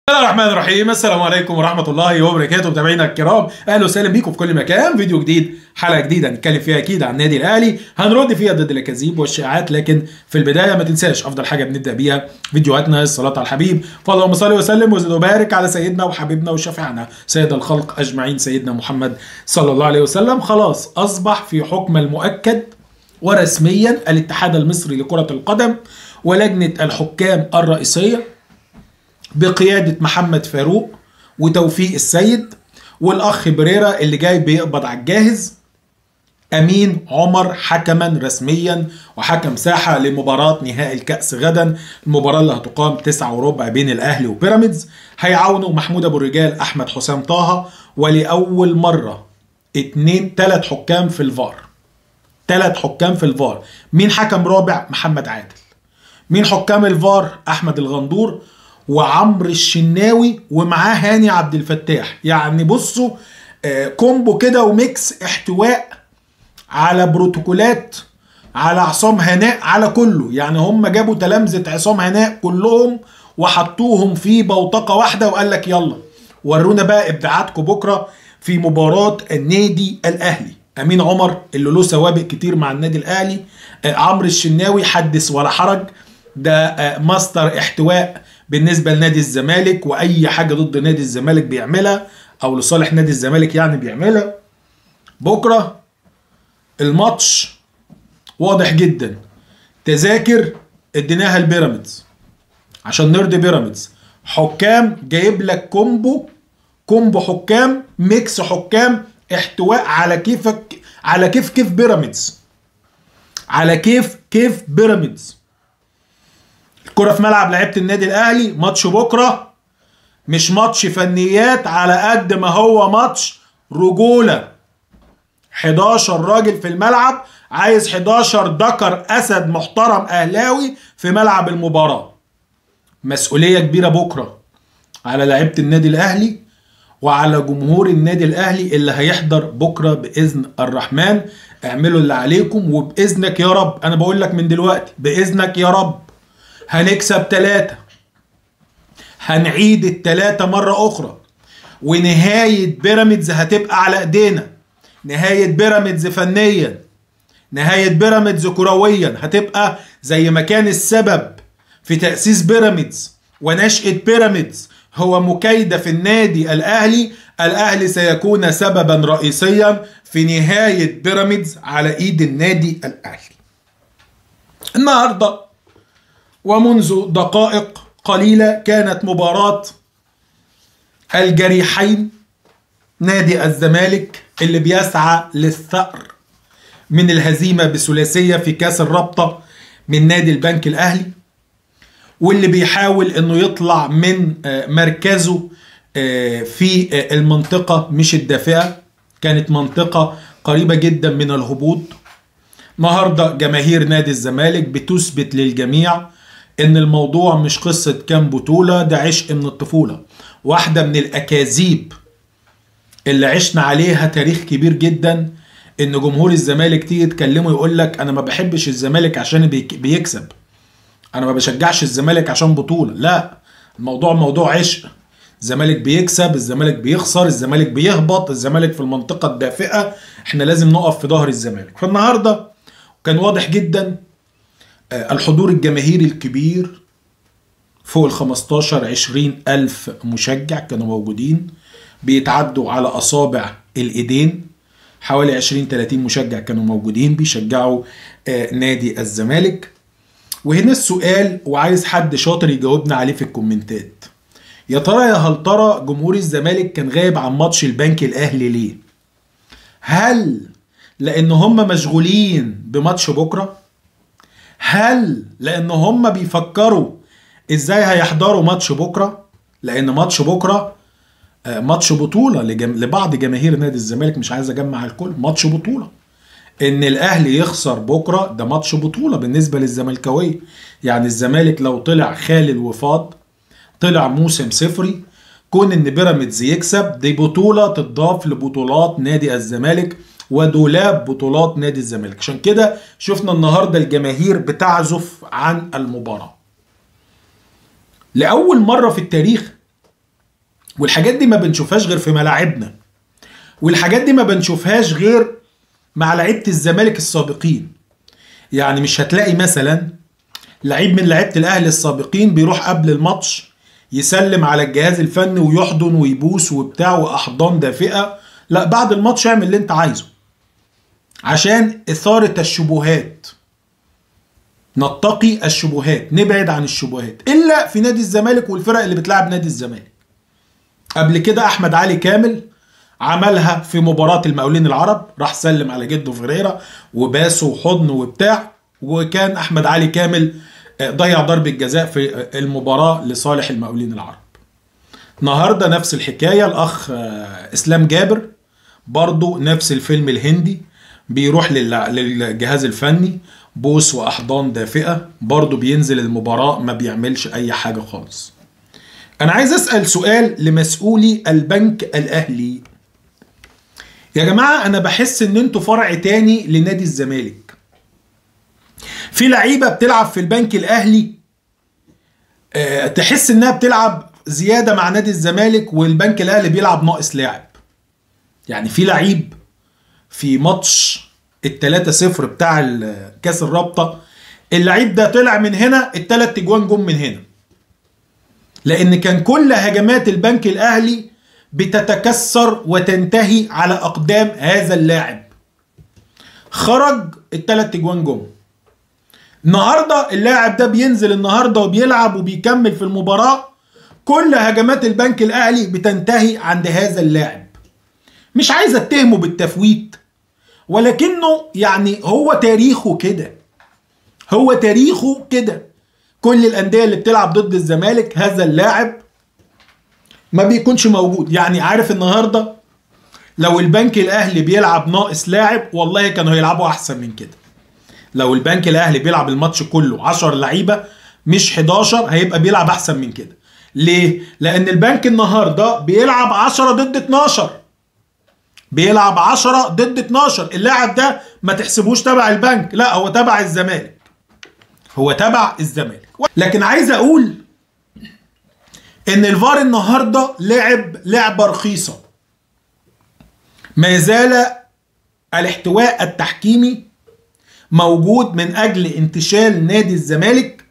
بسم الله الرحمن الرحيم السلام عليكم ورحمه الله وبركاته متابعينا الكرام اهلا وسهلا بيكم في كل مكان فيديو جديد حلقه جديده هنتكلم فيها اكيد عن النادي الاهلي هنرد فيها ضد الاكاذيب والشائعات لكن في البدايه ما تنساش افضل حاجه بنبدا بيها فيديوهاتنا الصلاه على الحبيب فاللهم صل وسلم وزد وبارك على سيدنا وحبيبنا وشفيعنا سيد الخلق اجمعين سيدنا محمد صلى الله عليه وسلم خلاص اصبح في حكم المؤكد ورسميا الاتحاد المصري لكره القدم ولجنه الحكام الرئيسيه بقيادة محمد فاروق وتوفيق السيد والأخ بريرا اللي جاي بيقبض على الجاهز أمين عمر حكما رسميا وحكم ساحة لمباراة نهائي الكأس غدا المباراة اللي هتقام تسعة وربع بين الأهلي وبيراميدز هيعاونوا محمود أبو الرجال أحمد حسام طه ولأول مرة اتنين تلات حكام في الفار تلات حكام في الفار مين حكم رابع محمد عادل مين حكام الفار أحمد الغندور وعمرو الشناوي ومعاه هاني عبد الفتاح يعني بصوا آه كومبو كده وميكس احتواء على بروتوكولات على عصام هناء على كله يعني هم جابوا تلامذة عصام هناء كلهم وحطوهم في بوتقة واحدة وقال لك يلا ورونا بقى ابداعاتكم بكرة في مباراة النادي الأهلي أمين عمر اللي له سوابق كتير مع النادي الأهلي آه عمرو الشناوي حدث ولا حرج ده آه ماستر احتواء بالنسبه لنادي الزمالك واي حاجه ضد نادي الزمالك بيعملها او لصالح نادي الزمالك يعني بيعملها بكره الماتش واضح جدا تذاكر اديناها لبيراميدز عشان نرضي بيراميدز حكام جايب لك كومبو كومبو حكام ميكس حكام احتواء على كيفك على كيف كيف بيراميدز على كيف كيف بيراميدز الكرة في ملعب لعيبة النادي الأهلي ماتش بكرة مش ماتش فنيات على قد ما هو ماتش رجولة 11 راجل في الملعب عايز 11 ذكر أسد محترم أهلاوي في ملعب المباراة مسؤولية كبيرة بكرة على لعيبة النادي الأهلي وعلى جمهور النادي الأهلي اللي هيحضر بكرة بإذن الرحمن اعملوا اللي عليكم وبإذنك يا رب أنا بقول لك من دلوقتي بإذنك يا رب هنكسب ثلاثة هنعيد الثلاثة مرة أخرى ونهاية بيراميدز هتبقى على إيدينا نهاية بيراميدز فنيا نهاية بيراميدز كرويا هتبقى زي ما كان السبب في تأسيس بيراميدز ونشأة بيراميدز هو مكايدة في النادي الأهلي الأهلي سيكون سببا رئيسيا في نهاية بيراميدز على إيد النادي الأهلي النهارده ومنذ دقائق قليلة كانت مباراة الجريحين نادي الزمالك اللي بيسعى للثأر من الهزيمة بثلاثية في كاس الرابطة من نادي البنك الأهلي واللي بيحاول انه يطلع من مركزه في المنطقة مش الدافئة كانت منطقة قريبة جدا من الهبوط النهارده جماهير نادي الزمالك بتثبت للجميع ان الموضوع مش قصة كام بطولة ده عشق من الطفولة واحدة من الاكاذيب اللي عشنا عليها تاريخ كبير جدا ان جمهور الزمالك تيجي تكلمه يقول لك انا ما بحبش الزمالك عشان بيكسب انا ما بشجعش الزمالك عشان بطولة لا الموضوع موضوع عشق الزمالك بيكسب الزمالك بيخسر الزمالك بيهبط الزمالك في المنطقة الدافئة احنا لازم نقف في ظهر الزمالك فالنهاردة كان واضح جدا الحضور الجماهيري الكبير فوق ال 15 20 ألف مشجع كانوا موجودين بيتعدوا على أصابع الإيدين حوالي 20 30 مشجع كانوا موجودين بيشجعوا نادي الزمالك وهنا السؤال وعايز حد شاطر يجاوبنا عليه في الكومنتات يا ترى يا هل ترى جمهور الزمالك كان غايب عن ماتش البنك الأهلي ليه؟ هل لأن هم مشغولين بماتش بكره؟ هل لان هم بيفكروا ازاي هيحضروا ماتش بكره لان ماتش بكره ماتش بطوله لجم... لبعض جماهير نادي الزمالك مش عايز اجمع الكل ماتش بطوله ان الاهلي يخسر بكره ده ماتش بطوله بالنسبه للزملكاويه يعني الزمالك لو طلع خالي الوفاض طلع موسم صفري كون ان بيراميدز يكسب دي بطوله تضاف لبطولات نادي الزمالك ودولاب بطولات نادي الزمالك عشان كده شفنا النهارده الجماهير بتعزف عن المباراه لاول مره في التاريخ والحاجات دي ما بنشوفهاش غير في ملاعبنا والحاجات دي ما بنشوفهاش غير مع لعيبه الزمالك السابقين يعني مش هتلاقي مثلا لعيب من لعيبه الاهلي السابقين بيروح قبل الماتش يسلم على الجهاز الفني ويحضن ويبوس وبتاع واحضان دافئه لا بعد الماتش اعمل اللي انت عايزه عشان اثاره الشبهات نتقي الشبهات نبعد عن الشبهات الا في نادي الزمالك والفرق اللي بتلعب نادي الزمالك قبل كده احمد علي كامل عملها في مباراة المقاولين العرب راح سلم على جده فيريرا وباسه وحضن وبتاع وكان احمد علي كامل ضيع ضربة جزاء في المباراة لصالح المقاولين العرب النهارده نفس الحكاية الاخ اسلام جابر برضو نفس الفيلم الهندي بيروح للجهاز الفني بوس واحضان دافئة برضو بينزل المباراة ما بيعملش اي حاجة خالص انا عايز اسأل سؤال لمسؤولي البنك الاهلي يا جماعة أنا بحس إن أنتوا فرع تاني لنادي الزمالك. في لعيبة بتلعب في البنك الأهلي أه تحس إنها بتلعب زيادة مع نادي الزمالك والبنك الأهلي بيلعب ناقص لاعب. يعني في لعيب في ماتش التلاتة صفر بتاع كاس الرابطة اللعيب ده طلع من هنا التلات تجوان جم من هنا. لأن كان كل هجمات البنك الأهلي بتتكسر وتنتهي على اقدام هذا اللاعب خرج الثلاث اجوان جم النهارده اللاعب ده بينزل النهارده وبيلعب وبيكمل في المباراه كل هجمات البنك الاهلي بتنتهي عند هذا اللاعب مش عايز اتهمه بالتفويت ولكنه يعني هو تاريخه كده هو تاريخه كده كل الانديه اللي بتلعب ضد الزمالك هذا اللاعب ما بيكونش موجود يعني عارف النهارده لو البنك الاهلي بيلعب ناقص لاعب والله كانوا هيلعبوا احسن من كده لو البنك الاهلي بيلعب الماتش كله 10 لعيبه مش 11 هيبقى بيلعب احسن من كده ليه لان البنك النهارده بيلعب 10 ضد 12 بيلعب 10 ضد 12 اللاعب ده ما تحسبوش تبع البنك لا هو تبع الزمالك هو تبع الزمالك لكن عايز اقول ان الفار النهارده لعب لعبه رخيصه ما زال الاحتواء التحكيمي موجود من اجل انتشال نادي الزمالك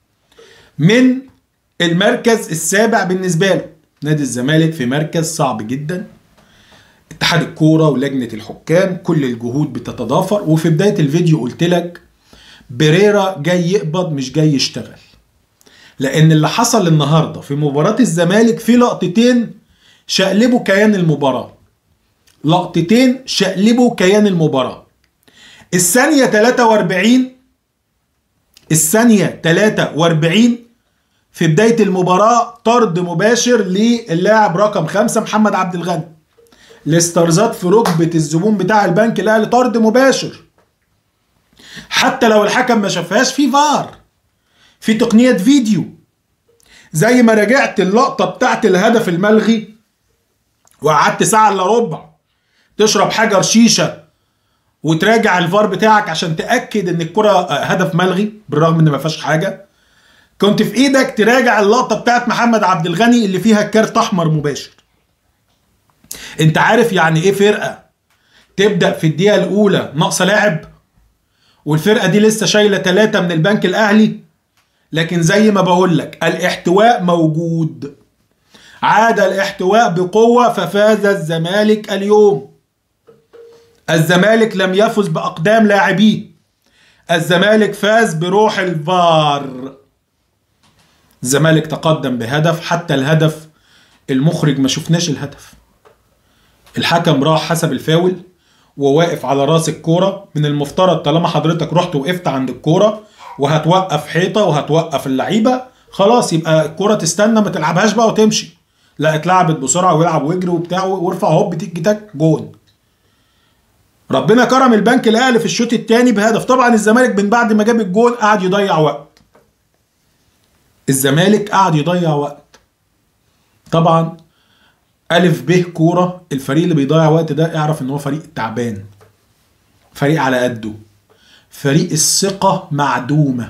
من المركز السابع بالنسبه له نادي الزمالك في مركز صعب جدا اتحاد الكوره ولجنه الحكام كل الجهود بتتضافر وفي بدايه الفيديو قلت لك بريرا جاي يقبض مش جاي يشتغل لان اللي حصل النهارده في مباراه الزمالك في لقطتين شقلبوا كيان المباراه لقطتين شقلبوا كيان المباراه الثانيه 43 الثانيه 43 في بدايه المباراه طرد مباشر للاعب رقم خمسة محمد عبد الغني الاسترزات في ركبه الزبون بتاع البنك الاهلي طرد مباشر حتى لو الحكم ما شافهاش في فار في تقنية فيديو زي ما راجعت اللقطة بتاعت الهدف الملغي وقعدت ساعة الا ربع تشرب حجر شيشة وتراجع الفار بتاعك عشان تأكد ان الكرة هدف ملغي بالرغم ان ما فيهاش حاجة كنت في ايدك تراجع اللقطة بتاعت محمد عبد الغني اللي فيها كارت احمر مباشر انت عارف يعني ايه فرقة تبدأ في الدقيقة الاولى ناقصة لاعب والفرقة دي لسه شايلة ثلاثة من البنك الاهلي لكن زي ما بقول لك الاحتواء موجود عاد الاحتواء بقوة ففاز الزمالك اليوم الزمالك لم يفز بأقدام لاعبيه الزمالك فاز بروح الفار الزمالك تقدم بهدف حتى الهدف المخرج ما شفناش الهدف الحكم راح حسب الفاول وواقف على راس الكورة من المفترض طالما حضرتك رحت وقفت عند الكورة وهتوقف حيطة وهتوقف اللعيبة خلاص يبقى الكورة تستنى ما تلعبهاش بقى وتمشي لا اتلعبت بسرعة ويلعب ويجري وبتاع وارفع هوب تيك تاك جون ربنا كرم البنك الاهلي في الشوط الثاني بهدف طبعا الزمالك من بعد ما جاب الجون قعد يضيع وقت الزمالك قعد يضيع وقت طبعا الف ب كوره الفريق اللي بيضيع وقت ده اعرف ان هو فريق تعبان فريق على قده فريق الثقه معدومه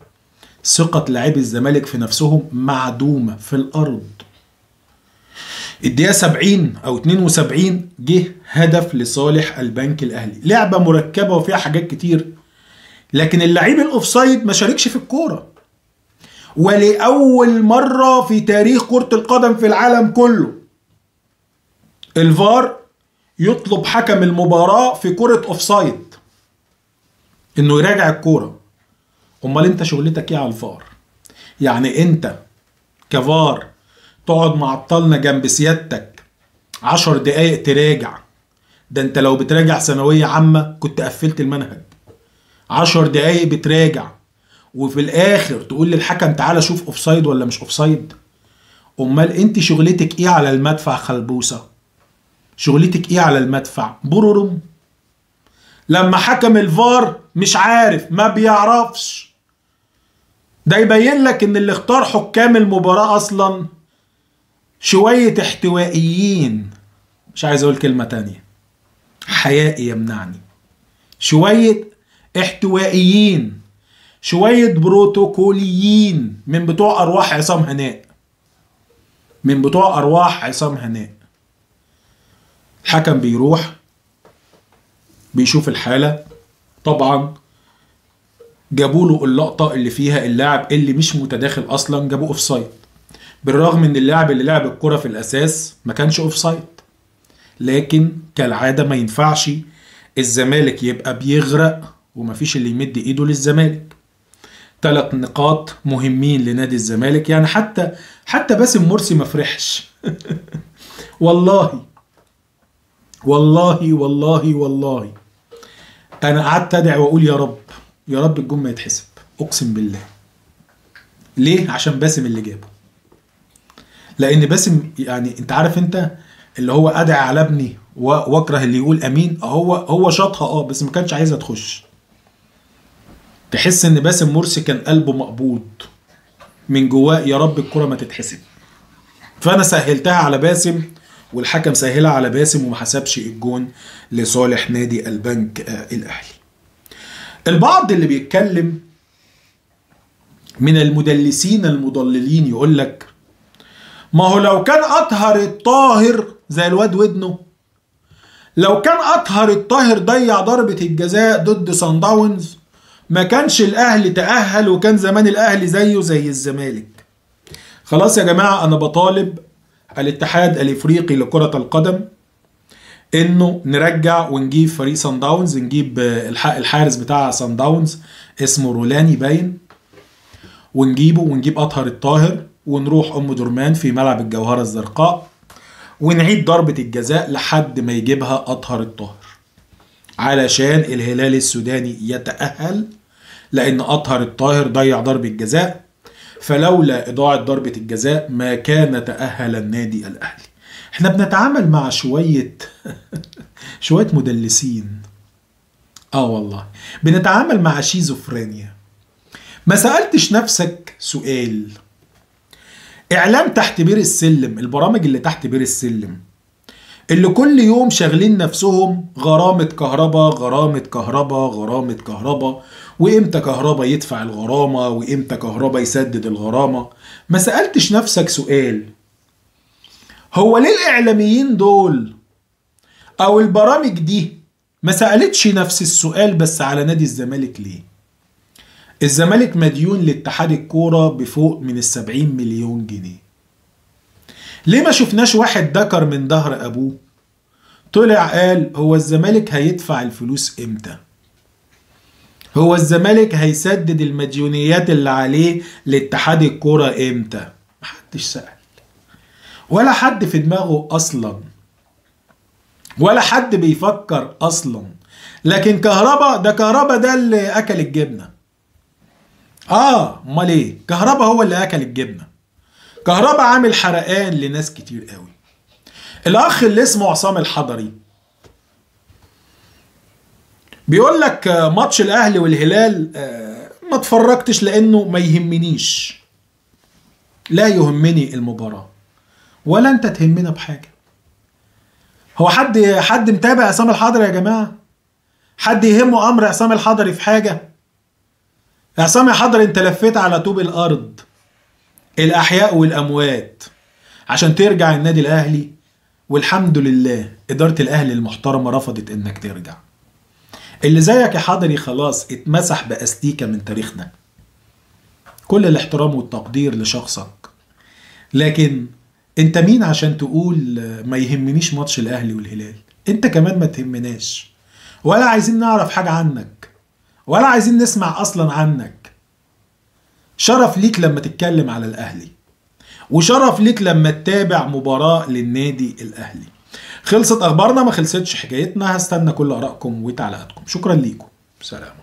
ثقه لاعبي الزمالك في نفسهم معدومه في الارض الدقيقة 70 أو 72 جه هدف لصالح البنك الأهلي لعبة مركبة وفيها حاجات كتير لكن اللعيب الأوفسايد ما شاركش في الكورة ولأول مرة في تاريخ كرة القدم في العالم كله الفار يطلب حكم المباراة في كرة أوفسايد إنه يراجع الكورة أمال أنت شغلتك إيه على الفار؟ يعني أنت كفار تقعد معطلنا جنب سيادتك عشر دقايق تراجع ده انت لو بتراجع ثانوية عامة كنت قفلت المنهج عشر دقايق بتراجع وفي الاخر تقول للحكم تعالى شوف اوفسايد ولا مش اوفسايد امال انت شغلتك ايه على المدفع خلبوسة شغلتك ايه على المدفع برورم لما حكم الفار مش عارف ما بيعرفش ده يبين لك ان اللي اختار حكام المباراة اصلا شوية احتوائيين مش عايز اقول كلمة تانية حيائي يمنعني شوية احتوائيين شوية بروتوكوليين من بتوع ارواح عصام هناء من بتوع ارواح عصام هناء الحكم بيروح بيشوف الحالة طبعا جابوا له اللقطة اللي فيها اللاعب اللي مش متداخل اصلا جابوه اوف سايد بالرغم ان اللاعب اللي لعب الكرة في الاساس ما كانش اوف سايد لكن كالعادة ما ينفعش الزمالك يبقى بيغرق ومفيش اللي يمد ايده للزمالك ثلاث نقاط مهمين لنادي الزمالك يعني حتى حتى باسم مرسي ما فرحش والله والله والله والله انا قعدت ادعي واقول يا رب يا رب الجون ما يتحسب اقسم بالله ليه عشان باسم اللي جابه لان باسم يعني انت عارف انت اللي هو ادعي على ابني واكره اللي يقول امين هو هو شاطها اه بس ما كانش عايزها تخش تحس ان باسم مرسي كان قلبه مقبوض من جواه يا رب الكره ما تتحسب فانا سهلتها على باسم والحكم سهلها على باسم وما حسبش الجون لصالح نادي البنك آه الاهلي البعض اللي بيتكلم من المدلسين المضللين يقول لك ما هو لو كان اطهر الطاهر زي الواد ودنه لو كان اطهر الطاهر ضيع ضربة الجزاء ضد سان داونز ما كانش الاهلي تأهل وكان زمان الاهلي زيه زي الزمالك خلاص يا جماعة انا بطالب الاتحاد الافريقي لكرة القدم انه نرجع ونجيب فريق سان داونز نجيب الحارس بتاع سان داونز اسمه رولاني باين ونجيبه ونجيب اطهر الطاهر ونروح ام درمان في ملعب الجوهرة الزرقاء ونعيد ضربة الجزاء لحد ما يجيبها اطهر الطاهر علشان الهلال السوداني يتأهل لان اطهر الطاهر ضيع ضربة جزاء فلولا اضاعة ضربة الجزاء ما كان تأهل النادي الاهلي احنا بنتعامل مع شوية شوية مدلسين اه والله بنتعامل مع شيزوفرينيا ما سألتش نفسك سؤال اعلام تحت بير السلم البرامج اللي تحت بير السلم اللي كل يوم شاغلين نفسهم غرامة كهرباء غرامة كهرباء غرامة كهرباء وامتى كهرباء يدفع الغرامة وامتى كهرباء يسدد الغرامة ما سألتش نفسك سؤال هو ليه الاعلاميين دول او البرامج دي ما سألتش نفس السؤال بس على نادي الزمالك ليه الزمالك مديون لاتحاد الكورة بفوق من السبعين مليون جنيه ليه ما شفناش واحد ذكر من ظهر ابوه طلع قال هو الزمالك هيدفع الفلوس امتى هو الزمالك هيسدد المديونيات اللي عليه لاتحاد الكورة امتى محدش سأل ولا حد في دماغه اصلا ولا حد بيفكر اصلا لكن كهربا ده كهربا ده اللي اكل الجبنه اه امال ايه كهربا هو اللي اكل الجبنه كهربا عامل حرقان لناس كتير قوي الاخ اللي اسمه عصام الحضري بيقول لك ماتش الاهلي والهلال ما اتفرجتش لانه ما يهمنيش لا يهمني المباراه ولا انت تهمنا بحاجه هو حد حد متابع عصام الحضري يا جماعه حد يهمه امر عصام الحضري في حاجه عصام الحضري انت لفيت على طوب الارض الاحياء والاموات عشان ترجع النادي الاهلي والحمد لله اداره الاهلي المحترمه رفضت انك ترجع اللي زيك يا حضري خلاص اتمسح باستيكه من تاريخنا كل الاحترام والتقدير لشخصك لكن انت مين عشان تقول ما يهمنيش ماتش الاهلي والهلال انت كمان ما تهمناش ولا عايزين نعرف حاجة عنك ولا عايزين نسمع اصلا عنك شرف ليك لما تتكلم على الاهلي وشرف ليك لما تتابع مباراة للنادي الاهلي خلصت اخبارنا ما خلصتش حكايتنا هستنى كل ارائكم وتعليقاتكم شكرا ليكم سلام